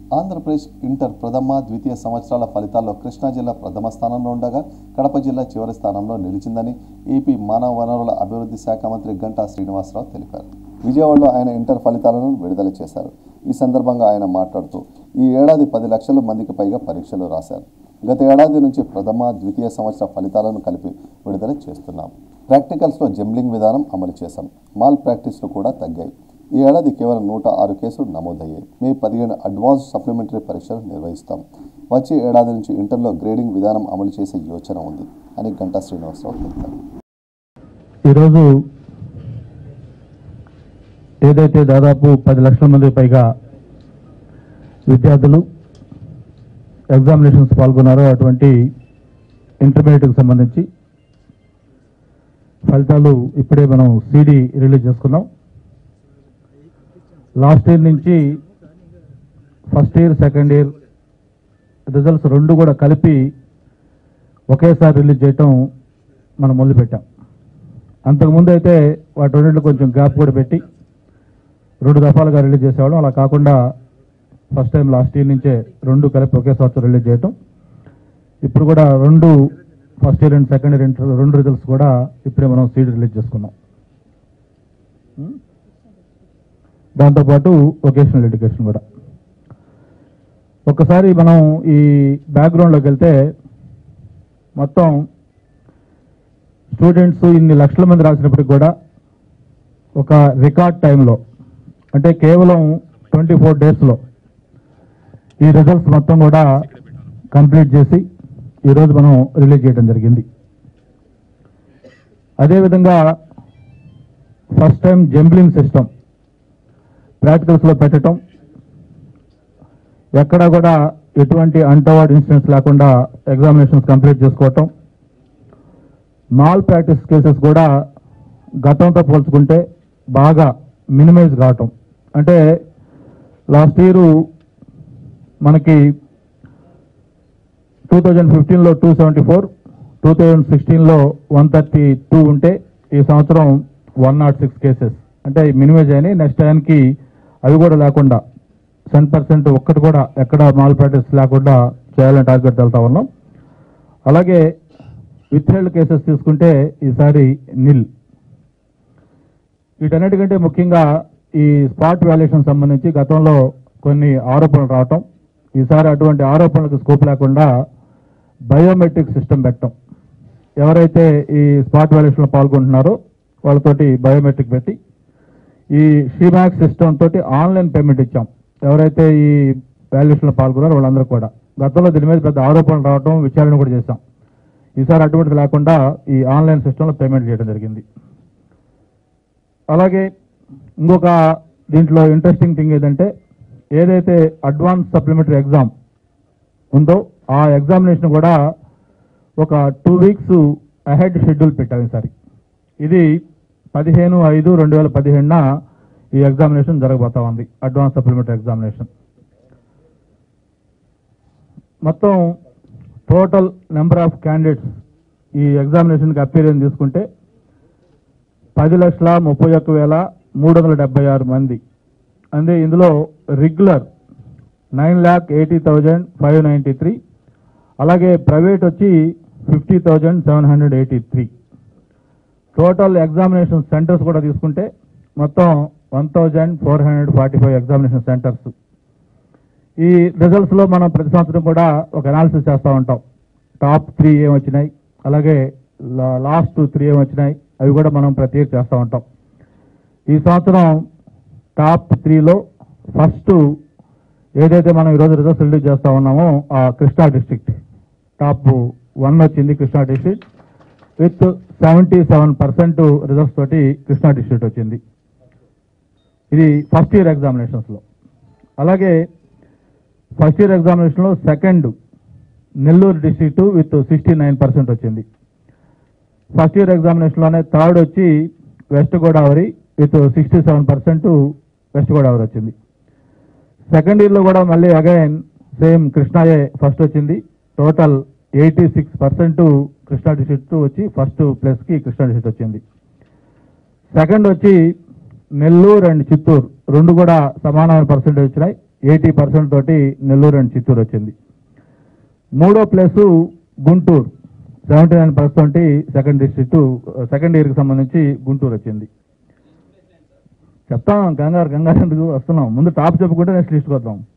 Andhra Pradesh inter ప్రథమ ద్వితీయ సంవత్సరాల ఫలితాల్లో కృష్ణా జిల్లా ప్రథమ స్థానంలో ఉండగా కడప జిల్లా చివరి స్థానంలో నిలిచిందని ఏపీ మానవ వనరుల అభివృద్ధి శాఖ మంత్రి గంటా శ్రీనివాసరావు తెలిపారు విజయవాడలో ఆయన ఇంటర్ ఫలితాలను విడుదల చేశారు ఈ సందర్భంగా ఆయన మాట్లాడుతూ ఈ ఏడాది పది లక్షల మందికి పైగా పరీక్షలు రాశారు గత ఏడాది నుంచి ప్రథమ ద్వితీయ సంవత్సర ఫలితాలను కలిపి విడుదల చేస్తున్నాం ప్రాక్టికల్స్లో జంబ్లింగ్ విధానం అమలు చేశాం మాల్ ప్రాక్టీస్లు కూడా తగ్గాయి ఈ ఏడాది కేవలం నూట ఆరు కేసులు నమోదయ్యాయి మే పదిహేను అడ్వాన్స్ సప్లిమెంటరీ పరీక్షలు నిర్వహిస్తాం వచ్చే ఏడాది నుంచి ఇంటర్లో గ్రేడింగ్ విధానం అమలు చేసే యోచన ఉంది అని గంటా శ్రీనివాసరావు తెలిపారు ఈరోజు ఏదైతే దాదాపు పది లక్షల మంది పైగా విద్యార్థులు ఎగ్జామినేషన్స్ పాల్గొన్నారో అటువంటి ఇంటర్మీడియట్కి సంబంధించి ఫలితాలు ఇప్పుడే మనం సిడి రిలీజ్ చేసుకున్నాం లాస్ట్ ఇయర్ నుంచి first year second year results రెండు కూడా కలిపి ఒకేసారి రిలీజ్ చేయటం మనం మొదలుపెట్టాం అంతకుముందు అయితే వాటి రెండింటిలో కొంచెం గ్యాప్ కూడా పెట్టి రెండు దఫాలుగా రిలీజ్ చేసేవాళ్ళం అలా కాకుండా ఫస్ట్ టైం లాస్ట్ ఇయర్ నుంచే రెండు కలిపి ఒకే సంవత్సరం రిలీజ్ చేయటం ఇప్పుడు కూడా రెండు first year and second year inter రెండు రిజల్ట్స్ కూడా ఇప్పుడే మనం సీడ్ రిలీజ్ చేసుకున్నాం ఉం? దాంతోపాటు వొకేషనల్ ఎడ్యుకేషన్ కూడా ఒక్కసారి మనం ఈ బ్యాక్గ్రౌండ్లోకి వెళ్తే మొత్తం స్టూడెంట్స్ ఇన్ని లక్షల మంది రాసినప్పటికి కూడా ఒక రికార్డ్ టైంలో అంటే కేవలం ట్వంటీ ఫోర్ డేస్లో ఈ రిజల్ట్స్ మొత్తం కూడా కంప్లీట్ చేసి ఈరోజు మనం రిలీజ్ చేయడం జరిగింది అదేవిధంగా ఫస్ట్ టైం జంబ్లింగ్ సిస్టమ్ ప్రాక్టికల్స్లో పెట్టడం ఎక్కడ కూడా ఎటువంటి అంటవర్డ్ ఇన్సిడెంట్స్ లేకుండా ఎగ్జామినేషన్స్ కంప్లీట్ చేసుకోవటం మాల్ ప్రాక్టీస్ కేసెస్ కూడా గతంతో పోల్చుకుంటే బాగా మినిమైజ్ కావటం అంటే లాస్ట్ ఇయర్ మనకి టూ థౌజండ్ ఫిఫ్టీన్లో two seventy four two thousand సిక్స్టీన్లో వన్ థర్టీ టూ ఉంటే ఈ సంవత్సరం వన్ నాట్ సిక్స్ కేసెస్ అంటే మినిమైజ్ అయినాయి నెక్స్ట్ టైంకి అవి కూడా లేకుండా సెవెన్ పర్సెంట్ ఒక్కటి కూడా ఎక్కడ మాల్ ప్రాక్టీస్ లేకుండా చేయాలని టార్గెట్ వెళ్తా ఉన్నాం అలాగే విత్ హెల్డ్ కేసెస్ తీసుకుంటే ఈసారి నిల్ వీటన్నిటికంటే ముఖ్యంగా ఈ స్పాట్ వాల్యుయేషన్ సంబంధించి గతంలో కొన్ని ఆరోపణలు రావటం ఈసారి అటువంటి ఆరోపణలకు స్కోప్ లేకుండా బయోమెట్రిక్ సిస్టమ్ పెట్టడం ఎవరైతే ఈ స్పాట్ వాల్యుయేషన్లో పాల్గొంటున్నారో వాళ్ళతోటి బయోమెట్రిక్ పెట్టి ఈ షీమాక్స్ సిస్టమ్ తోటి ఆన్లైన్ పేమెంట్ ఇచ్చాం ఎవరైతే ఈ వాల్యుయేషన్లో పాల్గొన్నారో వాళ్ళందరూ కూడా గతంలో దీని మీద పెద్ద ఆరోపణలు రావడం విచారణ కూడా చేశాం ఈసారి అటువంటిది లేకుండా ఈ ఆన్లైన్ సిస్టంలో పేమెంట్ చేయడం జరిగింది అలాగే ఇంకొక దీంట్లో ఇంట్రెస్టింగ్ థింగ్ ఏంటంటే ఏదైతే అడ్వాన్స్ సప్లిమెంటరీ ఎగ్జామ్ ఉందో ఆ ఎగ్జామినేషన్ కూడా ఒక టూ వీక్స్ అహెడ్ షెడ్యూల్ పెట్టాం ఈసారి ఇది పదిహేను ఐదు రెండు వేల పదిహేనున ఈ ఎగ్జామినేషన్ జరగబోతా ఉంది అడ్వాన్స్ సప్లిమెంటరీ ఎగ్జామినేషన్ మొత్తం టోటల్ నెంబర్ ఆఫ్ క్యాండిడేట్స్ ఈ ఎగ్జామినేషన్కి అపీరియన్స్ తీసుకుంటే పది లక్షల ముప్పై ఒక్క వేల మూడు వందల డెబ్బై ఆరు మంది అంటే ఇందులో regular nine lakh eighty thousand five ninety three అలాగే ప్రైవేట్ వచ్చి fifty thousand seven hundred eighty three total examination centres కూడా తీసుకుంటే మొత్తం one thousand four hundred forty five examination centres ఈ రిజల్ట్స్ లో మనం ప్రతి సంవత్సరం కూడా ఒక అనాలిసిస్ చేస్తూ ఉంటాం టాప్ త్రీ ఏం వచ్చినాయి అలాగే లాస్ట్ త్రీ ఏం వచ్చినాయి అవి కూడా మనం ప్రతి ఇయర్ చేస్తూ ఉంటాం ఈ సంవత్సరం టాప్ త్రీలో ఫస్ట్ ఏదైతే మనం ఈరోజు రిజల్ట్స్ రిలీజ్ చేస్తా ఉన్నామో ఆ కృష్ణా డిస్ట్రిక్ట్ టాప్ వన్ వచ్చింది Krishna district with seventy seven percent results తోటి కృష్ణా డిస్ట్రిక్ట్ వచ్చింది ఇది ఫస్ట్ ఇయర్ ఎగ్జామినేషన్స్లో అలాగే ఫస్ట్ ఇయర్ ఎగ్జామినేషన్లో second Nellore district with sixty nine percent వచ్చింది ఫస్ట్ ఇయర్ ఎగ్జామినేషన్లోనే థర్డ్ వచ్చి West Godavari with sixty seven percent West Godavari వచ్చింది సెకండ్ ఇయర్లో కూడా మళ్ళీ అగైన్ సేమ్ కృష్ణాయే ఫస్ట్ వచ్చింది total eighty six percent Krishna district వచ్చి ఫస్ట్ ప్లేస్కి కృష్ణా డిస్ట్రిక్ట్ వచ్చింది సెకండ్ వచ్చి నెల్లూరు అండ్ చిత్తూరు రెండు కూడా సమానమైన పర్సెంటేజ్ వచ్చినాయి ఎయిటీ పర్సెంట్ తోటి నెల్లూరు అండ్ చిత్తూరు వచ్చింది మూడో place Guntur seventy nine percent తోటి సెకండ్ డిస్ట్రిక్ట్ సెకండ్ ఇయర్కి సంబంధించి గుంటూరు వచ్చింది చెప్తాం కంగారు కంగారు ఎందుకు వస్తున్నాం ముందు టాప్ చెప్పుకుంటే నెక్స్ట్ లిస్ట్కి వద్దాం